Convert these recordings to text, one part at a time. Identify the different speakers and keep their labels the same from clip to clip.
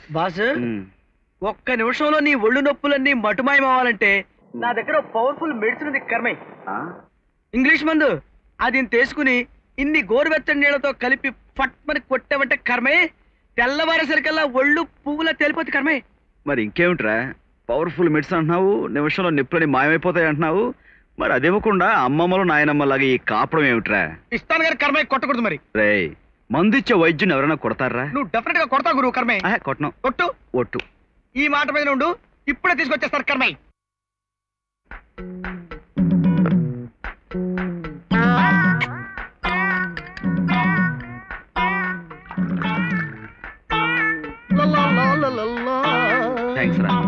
Speaker 1: Boss
Speaker 2: ఉమ్.
Speaker 1: ఒక్క నిమిషంలో నీ ఒళ్ళు నొప్పులన్నీ మటుమాయమవ్వాలంటే నా దగ్గర పవర్ఫుల్ మెడిసిన్ ఉంది కర్మయ్
Speaker 2: ఆ?
Speaker 1: ఇంగ్లీష్ మందు అది తీసుకుని ఇన్ని గోరువెచ్చని నీళ్ళతో కలిపి ఫట్మని కొట్టావంటే కర్మే తెల్లవారేసరికల్లా ఒళ్ళు పువ్వులా తెలిపోతుంది కర్మే
Speaker 2: మరి ఇంకేమిట్రా పవర్ఫుల్ మెడిసిన్ అంటున్నావు నిమిషంలో నిప్పులని మాయమైపోతాయి అంటున్నావు మరి అది ఇవ్వకుండా అమ్మమ్మలు నాయనమ్మలాగా ఈ కాపడం ఏమిట్రా
Speaker 1: ఇస్తాను కానీ కర్మే కొట్టకూడదు మరి
Speaker 2: రేయ్ మందు ఇచ్చే వైద్యుని ఎవరైనా కొడతారా
Speaker 1: నువ్వు డెఫినెట్ గా కొడతావు గురువు కర్మే
Speaker 2: ఆహా, కొట్టను
Speaker 1: కొట్టు
Speaker 2: ఒట్టు
Speaker 1: ఈ మాట మీద ఉండు ఇప్పుడే తీసుకొచ్చేస్తారు కర్మయ్
Speaker 2: థ్యాంక్స్ రా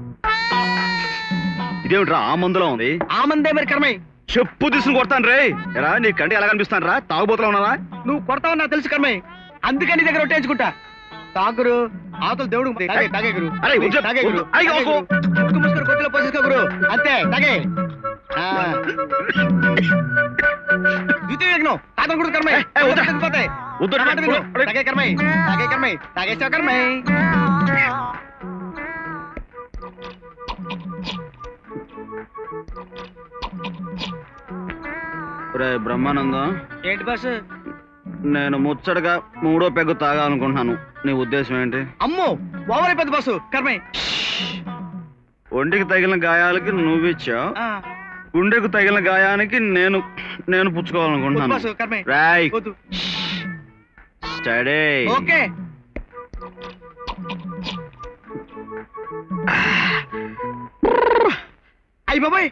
Speaker 2: ఇదేమిట్రా ఆ మందులో ఉంది
Speaker 1: ఆ మందే మరి కర్మయ్
Speaker 2: చెప్పు తీసుకుని కొడతాను రే ఎరా నీ కంటి ఎలా కనిపిస్తాను రా తాగుబోతులా ఉన్నావా
Speaker 1: నువ్వు కొడతావని నాకు తెలుసు కర్మయ్ అందుకే నీ దగ్గర ఒట్టేయించుకుంటా తాగురు ఆతులు దేవుడు తాగే తాగే గురు
Speaker 2: అరే, ఉంచు,
Speaker 1: తాగే గురు
Speaker 2: ఉంచు. అయ్యో,
Speaker 1: తాగే గురు. ముక్కు ముసుకుని కొద్దిలో పోసేసుకో గురు అంతే తాగే ఆ. ద్వితీయ యజ్ఞం తాతను కూడా కర్మయ్
Speaker 2: ఏ, ఏ, వద్దురా.
Speaker 1: తగ్గిపోతాయి.
Speaker 2: వద్దురా.
Speaker 1: నా మాట విను.
Speaker 2: అరే.
Speaker 1: తాగే కర్మయ్ తాగే కర్మయ్ తాగేసావు కర్మయ్
Speaker 2: రే బ్రహ్మానందం
Speaker 1: ఏంటి బాస్
Speaker 2: నేను ముచ్చటగా మూడో పెగ్గు తాగాలనుకుంటున్నాను నీ ఉద్దేశం ఏంటి
Speaker 1: అమ్మో ఓవర్ అయిపోద్ది బాసు కర్మయ్
Speaker 2: ఒంటికి తగిలిన గాయాలకి నువ్విచ్చావు
Speaker 1: ఆ,
Speaker 2: గుండెకు తగిలిన గాయానికి నేను నేను
Speaker 1: వద్దు
Speaker 2: పుచ్చుకోవాలనుకుంటున్నాను
Speaker 1: బాసు కర్మయ్
Speaker 2: రాయ్
Speaker 1: వద్దు
Speaker 2: స్టడీ
Speaker 1: ఓకే అయ్యి బాబాయ్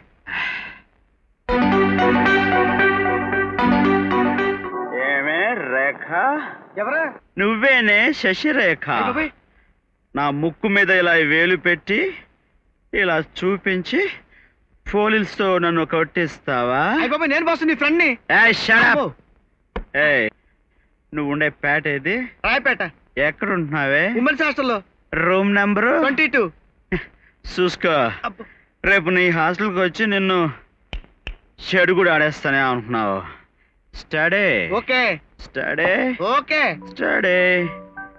Speaker 2: ఏమే రేఖ
Speaker 1: ఎవరా
Speaker 2: నువ్వేనే శశిరేఖ
Speaker 1: అయ్య బాబాయ్
Speaker 2: నా ముక్కు మీద ఇలా వేలు పెట్టి ఇలా చూపించి ఫోలిల్స్తో నన్ను కొట్టిస్తావా
Speaker 1: అయ్య బాబాయ్ నేను బాసు నీ ఫ్రెండ్ ని
Speaker 2: ఏయ్, shut up. ఏయ్, నువ్వు ఉండే పేట ఏది
Speaker 1: రాయపేట
Speaker 2: ఎక్కడ ఉంటున్నావే
Speaker 1: ఉమెన్స్ హాస్టల్లో
Speaker 2: రూమ్ నెంబరు
Speaker 1: ట్వంటీ టూ
Speaker 2: చూసుకో రేపు నీ హాస్టల్కి వచ్చి నిన్ను చెడు కూడా ఆడేస్తానే అనుకున్నావు study
Speaker 1: okay
Speaker 2: study
Speaker 1: okay
Speaker 2: study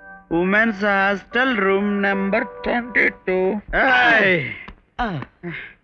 Speaker 2: women's hostel room number twenty two